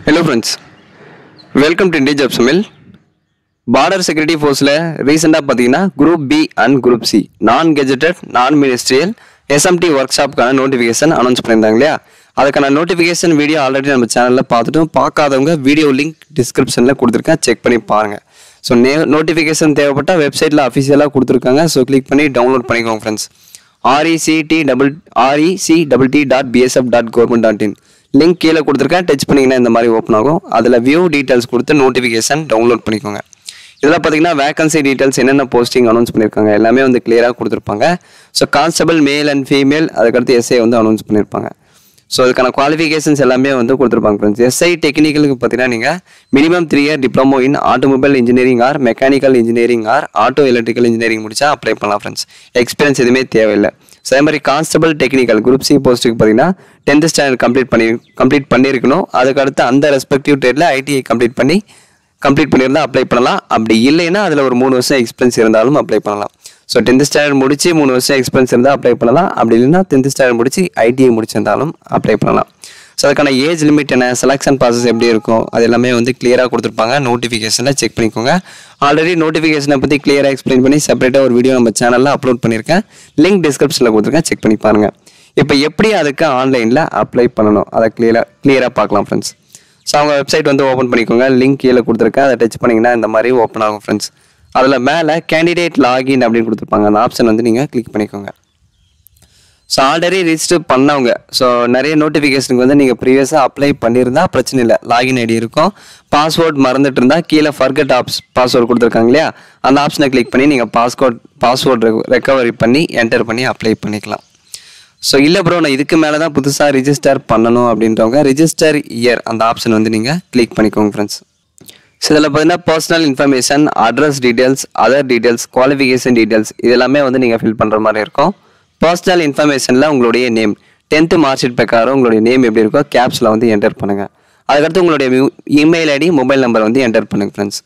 hello friends welcome to India job சமில் border security ஃபோர்ஸில் ரீசெண்டாக பார்த்தீங்கன்னா group B and group C non gazetted non ministerial SMT work ஷாப்க்கான notification announce பண்ணியிருந்தாங்க இல்லையா அதுக்கான நோட்டிஃபிகேஷன் வீடியோ ஆல்ரெடி நம்ம சேனலில் பார்த்துட்டும் பார்க்காதவங்க வீடியோ லிங்க் டிஸ்கிரிப்ஷனில் கொடுத்துருக்கேன் செக் பண்ணி பாருங்கள் ஸோ நே நோட்டிஃபிகேஷன் தேவைப்பட்டால் வெப்சைட்டில் அஃபிஷியலாக கொடுத்துருக்காங்க ஸோ கிளிக் பண்ணி டவுன்லோட் பண்ணிக்கோங்க friends RECT double REC double T dot BSF dot government dot in link கீழே கொடுத்துருக்கேன் டச் பண்ணிங்கன்னா இந்த மாதிரி ஓப்பன் ஆகும் அதில் வியூ டீட்டெயில்ஸ் கொடுத்து நோட்டிஃபிகேஷன் டவுன்லோட் பண்ணிக்கோங்க இதில் பார்த்தீங்கன்னா வேகன்சி டீட்டெயில்ஸ் என்னென்ன போஸ்டிங் அனௌன்ஸ் பண்ணியிருக்காங்க எல்லாமே வந்து கிளியராக கொடுத்துருப்பாங்க so constable male and female அதுக்கடுத்து எஸ்ஐ வந்து அனௌன்ஸ் பண்ணியிருப்பாங்க ஸோ அதுக்கான குவாலிஃபிகேஷன்ஸ் எல்லாமே வந்து கொடுத்துருப்பாங்க ஃப்ரெண்ட்ஸ் எஸ்ஐ டெக்னிக்கலுக்கு பார்த்தீங்கன்னா நீங்கள் minimum three year diploma in automobile engineering or mechanical engineering or auto electrical engineering முடிச்சா அப்ளை பண்ணலாம் ஃப்ரெண்ட்ஸ் எக்ஸ்பீரியன்ஸ் எதுவுமே தேவையில்லை ஸோ அதே மாதிரி கான்ஸ்டபிள் டெக்னிக்கல் குரூப் சி போஸ்ட்டுக்கு பார்த்தீங்கன்னா டென்த் ஸ்டாண்டர்ட் கம்ப்ளீட் பண்ணி கம்ப்ளீட் பண்ணியிருக்கணும் அதுக்கடுத்து அந்த ரெஸ்பெக்டிவ் ட்ரேடில் ஐடிஐ கம்ப்ளீட் பண்ணி கம்ப்ளீட் பண்ணியிருந்தா அப்ளை பண்ணலாம் அப்படி இல்லைன்னா அதில் ஒரு மூணு வருஷம் எக்ஸ்பீரியன்ஸ் இருந்தாலும் அப்ளை பண்ணலாம் ஸோ டென்த் ஸ்டாண்டர்ட் முடிச்சு மூணு வருஷம் எக்ஸ்பீரியன்ஸ் இருந்தால் அப்ளை பண்ணலாம் அப்படி இல்லைன்னா டென்த் ஸ்டாண்டர்ட் முடிச்சு ஐடிஐ முடிச்சிருந்தாலும் அப்ளை பண்ணலாம் ஸோ அதுக்கான ஏஜ் லிமிட் என்ன செலெக்ஷன் ப்ராசஸ் எப்படி இருக்கும் அது எல்லாமே வந்து கிளியராக கொடுத்துருப்பாங்க நோட்டிஃபிகேஷனில் செக் பண்ணிக்கோங்க ஆல்ரெடி நோட்டிஃபிகேஷனை பற்றி கிளியராக எக்ஸ்பிளைன் பண்ணி செப்பரேட்டாக ஒரு வீடியோ நம்ம சேனலில் அப்லோட் பண்ணியிருக்கேன் லிங்க் டிஸ்கிரிப்ஷனில் கொடுத்துருக்கேன் செக் பண்ணி பாருங்கள் இப்போ எப்படி அதுக்கு ஆன்லைனில் அப்ளை பண்ணணும் அதை கிளியராக கிளியராக பார்க்கலாம் ஃப்ரெண்ட்ஸ் ஸோ அவங்க வெப்சைட் வந்து ஓப்பன் பண்ணிக்கோங்க லிங்க் கீழே கொடுத்துருக்கேன் அதை டச் பண்ணிங்கன்னா இந்த மாதிரி ஓப்பன் ஆகும் ஃப்ரெண்ட்ஸ் அதில் மேலே கேண்டிடேட் லாகின் அப்படின்னு கொடுத்துருப்பாங்க அந்த ஆப்ஷன் வந்து நீங்கள் கிளிக் பண்ணிக்கோங்க ஸோ ஆல்ரெடி ரிஜிஸ்டர் பண்ணவங்க ஸோ நிறைய நோட்டிஃபிகேஷனுக்கு வந்து நீங்கள் ப்ரீவியஸாக அப்ளை பண்ணியிருந்தா பிரச்சனை இல்லை லாகின் ஐடி இருக்கும் பாஸ்வேர்ட் மறந்துட்டு இருந்தால் கீழே ஃபர்கட் ஆப்ஸ் பாஸ்வேர்டு கொடுத்துருக்காங்க இல்லையா அந்த ஆப்ஷனை கிளிக் பண்ணி நீங்கள் பாஸ்வேர்ட் பாஸ்வேர்ட் ரெக்கவரி பண்ணி என்டர் பண்ணி அப்ளை பண்ணிக்கலாம் ஸோ இல்லை ப்ரோ நான் இதுக்கு மேலே தான் புதுசாக ரிஜிஸ்டர் பண்ணணும் அப்படின்றவங்க ரிஜிஸ்டர் இயர் அந்த ஆப்ஷன் வந்து நீங்கள் கிளிக் பண்ணிக்கோங்க ஃப்ரெண்ட்ஸ் ஸோ இதில் பார்த்தீங்கன்னா personal information address details other details qualification details இதெல்லாமே வந்து நீங்கள் ஃபில் பண்ணுற மாதிரி இருக்கும் பர்சனல் இன்ஃபர்மேஷனில் உங்களுடைய நேம் டென்த்து மார்க் ஷீட் பிரகாரம் உங்களுடைய நேம் எப்படி இருக்கோ கேப்ஸில் வந்து என்டர் பண்ணுங்கள் அதுக்கடுத்து உங்களுடைய இமெயில் ஐடி மொபைல் நம்பர் வந்து என்டர் பண்ணுங்கள் ஃப்ரெண்ட்ஸ்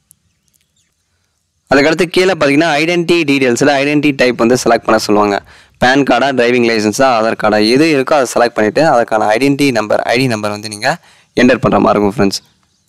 அதுக்கடுத்து கீழே பார்த்தீங்கன்னா ஐடென்டி டீட்டெயில்ஸில் ஐடென்டி டைப் வந்து செலக்ட் பண்ண சொல்லுவாங்க பேன் கார்டா டிரைவிங் லைசன்ஸா ஆதார் கார்டா எது இருக்கோ அதை செலக்ட் பண்ணிவிட்டு அதுக்கான ஐடென்டி நம்பர் ஐடி நம்பர் வந்து நீங்கள் என்டர் பண்ணுற மாதிரி இருக்கும் ஃப்ரெண்ட்ஸ்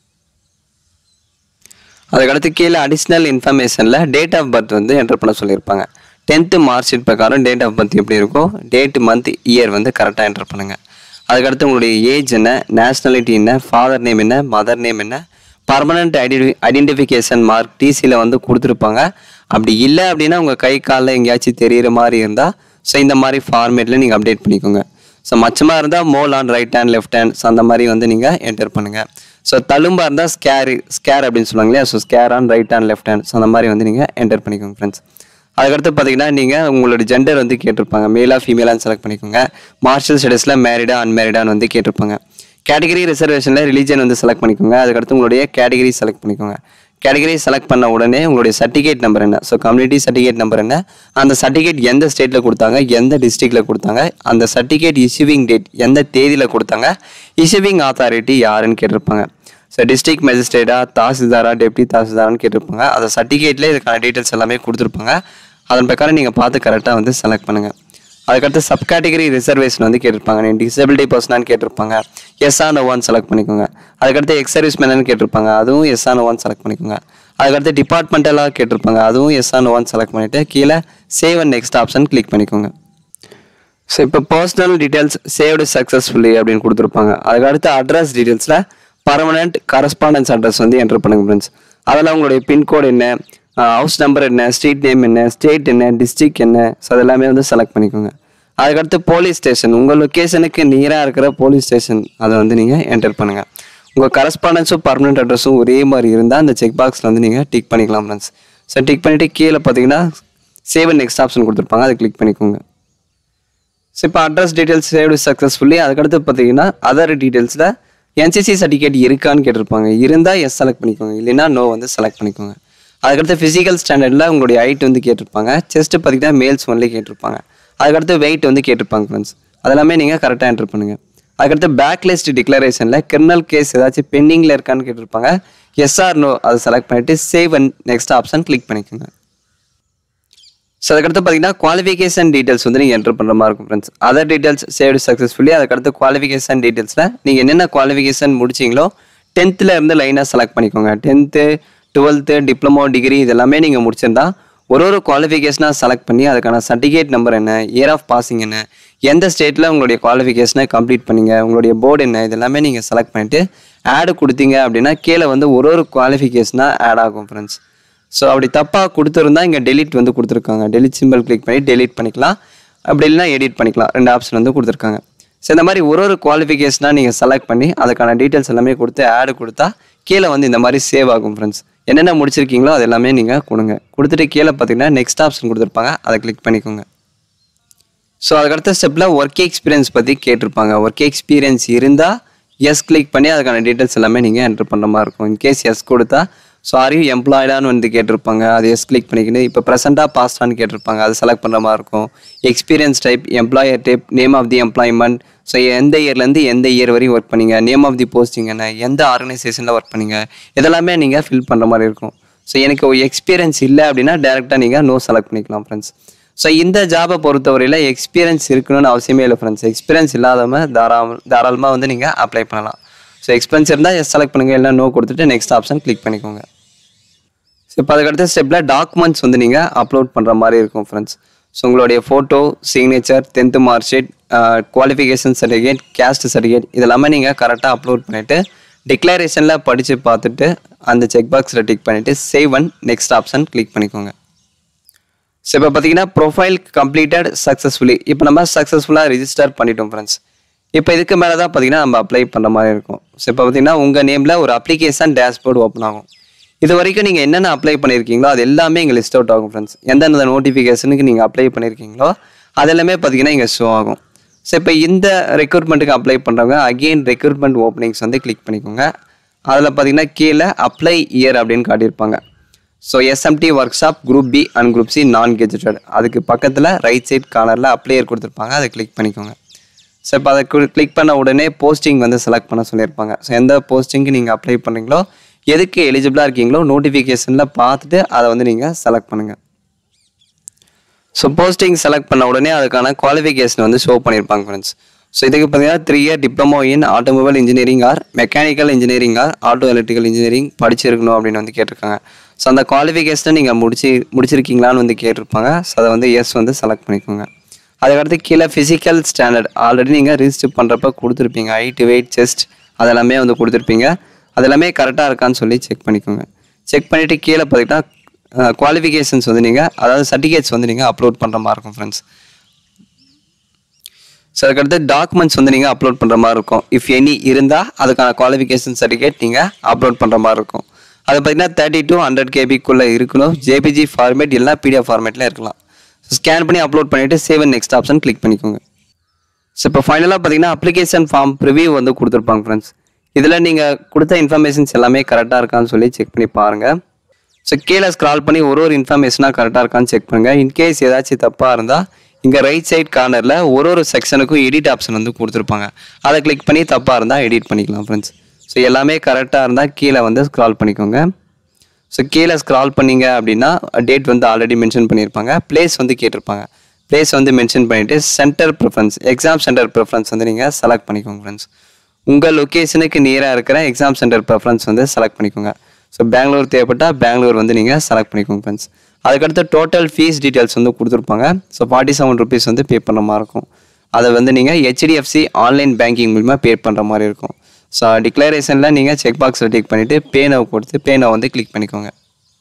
அதுக்கடுத்து கீழே அடிஷ்னல் இன்ஃபர்மேஷனில் டேட் ஆஃப் பர்த் வந்து என்டர் பண்ண சொல்லியிருப்பாங்க டென்த்து மார்க் ஷீட் பிரகாரம் டேட் ஆஃப் பர்த் எப்படி இருக்கோ டேட் மந்த் இயர் வந்து கரெக்டாக என்டர் பண்ணுங்கள் அதுக்கடுத்து உங்களுடைய ஏஜ் என்ன நேஷ்னாலிட்டி என்ன ஃபாதர் நேம் என்ன மதர் நேம் என்ன பர்மனண்ட் ஐடி ஐடென்டிஃபிகேஷன் மார்க் டிசியில் வந்து கொடுத்துருப்பாங்க அப்படி இல்லை அப்படின்னா உங்கள் கை காலில் எங்கேயாச்சும் தெரியிற மாதிரி இருந்தால் ஸோ இந்த மாதிரி ஃபார்மேட்டில் நீங்கள் அப்டேட் பண்ணிக்கோங்க ஸோ மச்சமாக இருந்தால் mole on right hand left hand so அந்த மாதிரி வந்து நீங்கள் என்டர் பண்ணுங்கள் ஸோ தழும்பாக இருந்தால் ஸ்கேர் ஸ்கேர் அப்படின்னு சொல்லுவாங்க இல்லையா so scar on right hand left hand so அந்த மாதிரி வந்து நீங்கள் என்டர் பண்ணிக்கோங்க ஃப்ரெண்ட்ஸ் அதுக்கடுத்து பார்த்தீங்கன்னா நீங்கள் உங்களோட ஜெண்டர் வந்து கேட்டிருப்பாங்க மேலா ஃபீமேலான்னு செலக்ட் பண்ணிக்கோங்க மார்ஷல் ஸ்டேட்டஸில் மேரிடா அன்மேரிடான்னு வந்து கேட்டிருப்பாங்க கேட்டகரி ரிசர்வேஷனில் ரிலீஜன் வந்து செலக்ட் பண்ணிக்கோங்க அதுக்கடுத்து உங்களுடைய கேட்டகரி செலக்ட் பண்ணிக்கோங்க கேட்டகரி செலக்ட் பண்ண உடனே உங்களுடைய சர்டிஃபிகேட் நம்பர் என்ன ஸோ கம்யூனிட்டி சர்டிஃபிகேட் நம்பர் என்ன அந்த சர்டிஃபிகேட் எந்த ஸ்டேட்டில் கொடுத்தாங்க எந்த டிஸ்ட்ரிக்டில் கொடுத்தாங்க அந்த சர்டிஃபிகேட் இஷ்யூவிங் டேட் எந்த தேதியில் கொடுத்தாங்க இஷ்யூவிங் அத்தாரிட்டி யாருன்னு கேட்டிருப்பாங்க ஸோ டிஸ்ட்ரிக்ட் மேஜிஸ்ட்ரேட்டா தாசில்தாரா டெப்டி தாசில்தாரான்னு கேட்டிருப்பாங்க அந்த சர்டிஃபிகேட்லேயே இதுக்கான டீட்டெயில்ஸ் எல்லாமே கொடுத்துருப்பாங்க அதன் பிரகாரம் நீங்கள் பார்த்து கரெக்டாக வந்து செலக்ட் பண்ணுங்கள் அதுக்கடுத்து சப் கேட்டகரி ரிசர்வேஷன் வந்து கேட்டிருப்பாங்க நீங்கள் டிசபிலிட்டி பர்சனான்னு கேட்டிருப்பாங்க எஸ் ஆன் ஒன் செலக்ட் பண்ணிக்கோங்க அதுக்கடுத்து எக்ஸ் சர்வீஸ் மேனு கேட்டிருப்பாங்க அதுவும் எஸ் ஆன் ஒன் செலக்ட் பண்ணிக்கோங்க அதுக்கடுத்து டிபார்ட்மெண்டலாக கேட்டிருப்பாங்க அதுவும் எஸ் ஆன் ஒன் செலக்ட் பண்ணிவிட்டு கீழே save and next option click பண்ணிக்கோங்க ஸோ இப்போ பர்சனல் டீட்டெயில்ஸ் சேவ்டு சக்ஸஸ்ஃபுல்லி அப்படின்னு கொடுத்துருப்பாங்க அதுக்கடுத்து அட்ரஸ் டீட்டெயில்ஸில் பர்மனண்ட் கரஸ்பாண்டன்ஸ் அட்ரஸ் வந்து என்டர் பண்ணுங்க ஃப்ரெண்ட்ஸ் அதில் உங்களுடைய பின்கோடு என்ன ஹவுஸ் நம்பர் என்ன ஸ்ட்ரீட் நேம் என்ன ஸ்டேட் என்ன டிஸ்ட்ரிக் என்ன ஸோ அதெல்லாமே வந்து செலக்ட் பண்ணிக்கோங்க அதுக்கடுத்து போலீஸ் ஸ்டேஷன் உங்கள் லொக்கேஷனுக்கு நியராக இருக்கிற போலீஸ் ஸ்டேஷன் அதை வந்து நீங்கள் என்டர் பண்ணுங்கள் உங்கள் கரஸ்பாண்டன்ஸும் பர்மனெண்ட் அட்ரஸும் ஒரே மாதிரி இருந்தால் அந்த செக் பாக்ஸில் வந்து நீங்கள் டிக் பண்ணிக்கலாம் ஃப்ரெண்ட்ஸ் ஸோ டிக் பண்ணிவிட்டு கீழே பார்த்தீங்கன்னா சேவ் நெக்ஸ்ட் ஆப்ஷன் கொடுத்துருப்பாங்க அதை கிளிக் பண்ணிக்கோங்க ஸோ இப்போ அட்ரஸ் டீட்டெயில்ஸ் சேவ்டு சக்ஸஸ்ஃபுல்லி அதுக்கடுத்து பார்த்தீங்கன்னா அதர் டீட்டெயில்ஸில் என்சிசி சர்டிஃபிகேட் இருக்கான்னு கேட்டிருப்பாங்க இருந்தால் எஸ் செலக்ட் பண்ணிக்கோங்க இல்லைன்னா நோ வந்து செலக்ட் பண்ணிக்கோங்க அதுக்கடுத்து ஃபிசிக்கல் ஸ்டாண்டர்டில் உங்களுடைய ஹைட் வந்து கேட்டிருப்பாங்க செஸ்ட் பார்த்தீங்கன்னா மேல்ஸ் ஒன்லி கேட்டிருப்பாங்க அதுக்கடுத்து வெயிட் வந்து கேட்டிருப்பாங்க ஃப்ரெண்ட்ஸ் அதெல்லாமே நீங்கள் கரெக்டாக என்டர் பண்ணுங்கள் அதுக்கடுத்து பேக் லிஸ்ட் டிக்ளரேஷனில் கிரிமினல் கேஸ் ஏதாச்சும் பெண்டிங்கில் இருக்கான்னு கேட்டிருப்பாங்க எஸ்ஆர் நோ அதை செலக்ட் பண்ணிவிட்டு save and next option click பண்ணிக்கோங்க ஸோ அதுக்கடுத்து பார்த்தீங்கன்னா குவாலிஃபிகேஷன் டீட்டெயில்ஸ் வந்து நீங்கள் என்டர் பண்ணுற மாதிரி இருக்கும் friends other details saved successfully அதுக்கடுத்து குவாலிஃபிகேஷன் டீட்டெயில்ஸில் நீங்கள் என்னென்ன குவாலிஃபிகேஷன் முடிச்சிங்களோ டென்த்தில் இருந்து லைனாக செலக்ட் பண்ணிக்கோங்க டென்த்து டுவெல்த்து டிப்ளமோ டிகிரி இதெல்லாமே நீங்கள் முடிச்சிருந்தா ஒரு ஒரு குவாலிஃபிகேஷனாக செலக்ட் பண்ணி அதுக்கான சர்டிஃபிகேட் நம்பர் என்ன இயர் ஆஃப் பாசிங் என்ன எந்த ஸ்டேட்டில் உங்களுடைய குவாலிஃபிகேஷனை கம்ப்ளீட் பண்ணீங்க உங்களுடைய போர்டு என்ன இதெல்லாமே நீங்கள் செலக்ட் பண்ணிவிட்டு ஆடு கொடுத்தீங்க அப்படின்னா கீழே வந்து ஒரு ஒரு குவாலிஃபிகேஷனாக ஆட் ஆகும் ஃப்ரெண்ட்ஸ் ஸோ அப்படி தப்பாக கொடுத்துருந்தா இங்கே டெலிட் வந்து கொடுத்துருக்காங்க டெலிட் சிம்பிள் கிளிக் பண்ணி டெலிட் பண்ணிக்கலாம் அப்படி இல்லைனா எடிட் பண்ணிக்கலாம் ரெண்டு ஆப்ஷன் வந்து கொடுத்துருக்காங்க ஸோ இந்த மாதிரி ஒரு ஒரு குவாலிஃபிகேஷனாக நீங்கள் செலக்ட் பண்ணி அதுக்கான டீட்டெயில்ஸ் எல்லாமே கொடுத்து ஆடு கொடுத்தா கீழே வந்து இந்த மாதிரி சேவ் ஆகும் ஃப்ரெண்ட்ஸ் என்னென்ன முடிச்சிருக்கீங்களோ அது எல்லாமே நீங்கள் கொடுங்க கொடுத்துட்டு கீழே பார்த்தீங்கன்னா நெக்ஸ்ட் ஆப்ஷன் கொடுத்துருப்பாங்க அதை கிளிக் பண்ணிக்கோங்க ஸோ அதுக்கடுத்த ஸ்டெப்பில் ஒர்க் எக்ஸ்பீரியன்ஸ் பற்றி கேட்டிருப்பாங்க ஒர்க் எக்ஸ்பீரியன்ஸ் இருந்தால் எஸ் கிளிக் பண்ணி அதுக்கான டீட்டெயில்ஸ் எல்லாமே நீங்கள் என்டர் பண்ணுற மாதிரி இருக்கும் இன்கேஸ் எஸ் கொடுத்தா ஸோ ஆர் யூ எம்ப்ளாய்டான்னு வந்து கேட்டிருப்பாங்க அது எஸ் கிளிக் பண்ணிக்கிட்டு இப்போ ப்ரெசென்ட்டாக பாஸ்டான்னு கேட்டிருப்பாங்க அது செலக்ட் பண்ணுற மாதிரி இருக்கும் experience type employer type name of the employment so எந்த இயர்லேருந்து எந்த இயர் வரையும் ஒர்க் பண்ணீங்க நேம் ஆஃப் தி போஸ்டிங் என்ன எந்த ஆர்கனைசேஷனில் ஒர்க் பண்ணீங்க இதெல்லாமே நீங்கள் ஃபில் பண்ணுற மாதிரி இருக்கும் ஸோ எனக்கு ஒரு எக்ஸ்பீரியன்ஸ் இல்லை அப்படின்னா டேரெக்டாக நீங்கள் நோ செலக்ட் பண்ணிக்கலாம் ஃப்ரெண்ட்ஸ் ஸோ இந்த ஜாபை பொறுத்தவரையில் எக்ஸ்பீரியன்ஸ் இருக்கணும்னு அவசியமே இல்லை ஃப்ரெண்ட்ஸ் எக்ஸ்பீரியன்ஸ் இல்லாதவங்க தாராள தாராளமாக வந்து நீங்கள் அப்ளை பண்ணலாம் ஸோ எக்ஸ்பீரியன்ஸ் இருந்தால் எஸ் செலக்ட் பண்ணுங்கள் இல்லை நோ கொடுத்துட்டு நெக்ஸ்ட் ஆப்ஷன் கிளிக் பண்ணிக்கோங்க ஸோ இப்போ அதுக்கடுத்த ஸ்டெப்பில் டாக்குமெண்ட்ஸ் வந்து நீங்கள் அப்லோட் பண்ணுற மாதிரி இருக்கும் ஃப்ரெண்ட்ஸ் ஸோ உங்களுடைய photo signature tenth mark sheet qualification certificate caste certificate இதெல்லாமே நீங்கள் கரெக்டாக அப்லோட் பண்ணிவிட்டு டிக்ளரேஷனில் படித்து பார்த்துட்டு அந்த செக் பாக்ஸில் டிக் பண்ணிவிட்டு save and next option click பண்ணிக்கோங்க ஸோ இப்போ பார்த்தீங்கன்னா ப்ரொஃபைல் கம்ப்ளீட்டட் சக்ஸஸ்ஃபுல்லி இப்போ நம்ம சக்ஸஸ்ஃபுல்லாக ரிஜிஸ்டர் பண்ணிட்டோம் ஃப்ரெண்ட்ஸ் இப்போ இதுக்கு மேலே தான் பார்த்தீங்கன்னா நம்ம அப்ளை பண்ணுற மாதிரி இருக்கும் ஸோ இப்போ பார்த்தீங்கன்னா உங்கள் நேமில் ஒரு அப்ளிகேஷன் டேஷ்போர்டு ஓப்பன் ஆகும் இது வரைக்கும் நீங்கள் என்னென்ன அப்ளை பண்ணியிருக்கீங்களோ அது எல்லாமே இங்கே லிஸ்ட் அவுட் ஆகும் ஃப்ரெண்ட்ஸ் எந்தெந்த நோட்டிஃபிகேஷனுக்கு நீங்கள் அப்ளை பண்ணியிருக்கீங்களோ அது எல்லாமே பார்த்தீங்கன்னா இங்கே ஷோ ஆகும் ஸோ இப்போ இந்த ரெக்ரூட்மெண்ட்டுக்கு அப்ளை பண்ணுறவங்க அகெயின் ரெக்ரூட்மெண்ட் ஓப்பனிங்ஸ் வந்து கிளிக் பண்ணிக்கோங்க அதில் பார்த்தீங்கன்னா கீழே அப்ளை இயர் அப்படின்னு காட்டியிருப்பாங்க so SMT workshop group B and group C non gazetted அதுக்கு பக்கத்தில் ரைட் சைட் கார்னரில் அப்ளையர் கொடுத்துருப்பாங்க அதை கிளிக் பண்ணிக்கோங்க ஸோ இப்போ அதை கிளிக் பண்ண உடனே போஸ்டிங் வந்து செலக்ட் பண்ண சொல்லியிருப்பாங்க ஸோ எந்த போஸ்டிங்க்கு நீங்கள் அப்ளை பண்ணுறீங்களோ எதுக்கு எலிஜிபிளாக இருக்கீங்களோ நோட்டிஃபிகேஷனில் பார்த்துட்டு அதை வந்து நீங்கள் செலக்ட் பண்ணுங்கள் ஸோ போஸ்டிங் செலக்ட் பண்ண உடனே அதுக்கான குவாலிஃபிகேஷன் வந்து ஷோ பண்ணியிருப்பாங்க ஃப்ரெண்ட்ஸ் ஸோ இதுக்கு பார்த்தீங்கன்னா three year diploma in automobile engineering or mechanical engineering or auto electrical engineering படிச்சிருக்கணும் அப்படின்னு வந்து கேட்டிருக்காங்க ஸோ அந்த குவாலிஃபிகேஷனை நீங்கள் முடிச்சு முடிச்சிருக்கீங்களான்னு வந்து கேட்டிருப்பாங்க ஸோ அதை வந்து எஸ் வந்து செலக்ட் பண்ணிக்கோங்க அதுக்கடுத்து கீழே ஃபிசிக்கல் ஸ்டாண்டர்ட் ஆல்ரெடி நீங்கள் ரிஜிஸ்டர் பண்ணுறப்ப கொடுத்துருப்பீங்க ஹைட் வெயிட் செஸ்ட் அதெல்லாமே வந்து கொடுத்துருப்பீங்க அதெல்லாமே கரெக்டாக இருக்கான்னு சொல்லி செக் பண்ணிக்கோங்க செக் பண்ணிவிட்டு கீழே பார்த்தீங்கன்னா குவாலிஃபிகேஷன்ஸ் வந்து நீங்கள் அதாவது சர்டிஃபிகேட்ஸ் வந்து நீங்கள் அப்லோட் பண்ணுற மாதிரி இருக்கும் ஃப்ரெண்ட்ஸ் ஸோ அதுக்கடுத்து டாக்குமெண்ட்ஸ் வந்து நீங்கள் அப்லோட் பண்ணுற மாதிரி இருக்கும் இஃப் எனி இருந்தால் அதுக்கான குவாலிஃபிகேஷன் சர்டிஃபிகேட் நீங்கள் அப்லோட் பண்ணுற மாதிரி இருக்கும் அது பார்த்தீங்கன்னா தேர்ட்டி டு ஹண்ட்ரட் கேபிக்குள்ளே இருக்கணும் ஜேபிஜி ஃபார்மேட் இல்லைனா பிடிஎஃப் ஃபார்மேட்டில் இருக்கலாம் ஸோ ஸ்கேன் பண்ணி அப்லோட் பண்ணிவிட்டு சேவ் நெக்ஸ்ட் ஆப்ஷன் கிளிக் பண்ணிக்கோங்க ஸோ இப்போ ஃபைனலாக பார்த்தீங்கன்னா அப்ளிகேஷன் ஃபார்ம் ப்ரிவியூ வந்து கொடுத்துருப்பாங்க ஃப்ரெண்ட்ஸ் இதில் நீங்கள் கொடுத்த இன்ஃபர்மேஷன்ஸ் எல்லாமே கரெக்டாக இருக்கான்னு சொல்லி செக் பண்ணி பாருங்கள் ஸோ கீழே ஸ்க்ரால் பண்ணி ஒரு ஒரு இன்ஃபர்மேஷனாக கரெக்டாக இருக்கான்னு செக் பண்ணுங்கள் இன்கேஸ் ஏதாச்சும் தப்பாக இருந்தால் இங்கே ரைட் சைட் கார்னரில் ஒரு ஒரு செக்ஷனுக்கும் எடிட் ஆப்ஷன் வந்து கொடுத்துருப்பாங்க அதை கிளிக் பண்ணி தப்பாக இருந்தால் எடிட் பண்ணிக்கலாம் ஃப்ரெண்ட்ஸ் ஸோ எல்லாமே கரெக்டாக இருந்தால் கீழே வந்து ஸ்க்ரால் பண்ணிக்கோங்க ஸோ கீழே ஸ்க்ரால் பண்ணீங்க அப்படின்னா டேட் வந்து ஆல்ரெடி மென்ஷன் பண்ணியிருப்பாங்க பிளேஸ் வந்து கேட்டிருப்பாங்க பிளேஸ் வந்து மென்ஷன் பண்ணிவிட்டு centre preference exam centre preference வந்து நீங்கள் செலக்ட் பண்ணிக்கோங்க ஃப்ரெண்ட்ஸ் உங்கள் லொக்கேஷனுக்கு நியராக இருக்கிற எக்ஸாம் சென்டர் ப்ரிஃபரன்ஸ் வந்து செலக்ட் பண்ணிக்கோங்க ஸோ பெங்களூர் தேவைப்பட்டால் பெங்களூர் வந்து நீங்கள் செலக்ட் பண்ணிக்கோங்க ஃப்ரெண்ட்ஸ் அதுக்கடுத்து டோட்டல் ஃபீஸ் டீட்டெயில்ஸ் வந்து கொடுத்துருப்பாங்க ஸோ ஃபார்ட்டி செவன் ருபீஸ் வந்து பே பண்ணுற மாதிரி இருக்கும் அதை வந்து நீங்கள் ஹெச்டிஎஃப்சி ஆன்லைன் பேங்கிங் மூலிமா பே பண்ணுற மாதிரி இருக்கும் ஸோ டிக்ளரேஷனில் நீங்கள் செக் பாக்ஸில் டிக் பண்ணிவிட்டு பே நவ் கொடுத்து பே நவ் வந்து கிளிக் பண்ணிக்கோங்க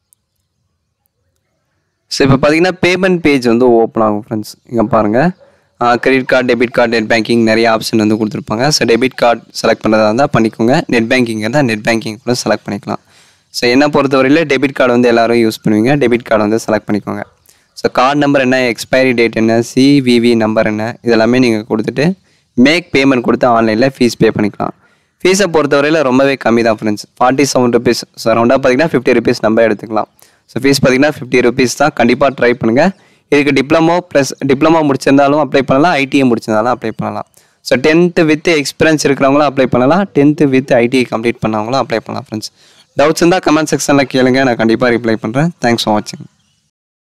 ஸோ இப்போ பார்த்தீங்கன்னா பேமெண்ட் பேஜ் வந்து ஓப்பன் ஆகும் ஃப்ரெண்ட்ஸ் இங்கே பாருங்கள் credit card debit card net banking நிறைய ஆப்ஷன் வந்து கொடுத்துருப்பாங்க ஸோ டெபிட் கார்டு செலக்ட் பண்ணுறதா இருந்தால் பண்ணிக்கோங்க நெட் பேங்கிங் இருந்தால் நெட் பேங்கிங் கூட செலக்ட் பண்ணிக்கலாம் ஸோ என்ன பொறுத்தவரையில் டெபிட் கார்டு வந்து எல்லாரும் யூஸ் பண்ணுவீங்க டெபிட் கார்டு வந்து செலக்ட் பண்ணிக்கோங்க ஸோ கார்டு நம்பர் என்ன எக்ஸ்பைரி டேட் என்ன சிவிவி நம்பர் என்ன இதெல்லாமே நீங்கள் கொடுத்துட்டு மேக் பேமெண்ட் கொடுத்து ஆன்லைனில் ஃபீஸ் பே பண்ணிக்கலாம் ஃபீஸை பொறுத்தவரையில் ரொம்பவே கம்மி தான் friends forty seven rupees so ரவுண்டாக பார்த்தீங்கன்னா ஃபிஃப்டி ருபீஸ் நம்ம எடுத்துக்கலாம் ஸோ ஃபீஸ் பார்த்தீங்கன்னா ஃபிஃப்டி ருபீஸ் தான் கண்டிப்பாக ட்ரை பண்ணுங்கள் இதுக்கு டிப்ளமோ ப்ளஸ் டிப்ளமோ முடிச்சிருந்தாலும் அப்ளை பண்ணலாம் ஐடிஐ முடிச்சிருந்தாலும் அப்ளை பண்ணலாம் ஸோ டென்த்து வித் எக்ஸ்பீரியன்ஸ் இருக்கிறவங்களும் அப்ளை பண்ணலாம் டென்த்து வித் ஐடிஐ கம்ப்ளீட் பண்ணவங்களும் அப்ளை பண்ணலாம் ஃப்ரெண்ட்ஸ் டவுட்ஸ் இருந்தால் கமெண்ட் செக்ஷனில் கேளுங்க நான் கண்டிப்பாக ரிப்ளை பண்ணுறேன் தேங்க்ஸ் ஃபார் வாட்சிங்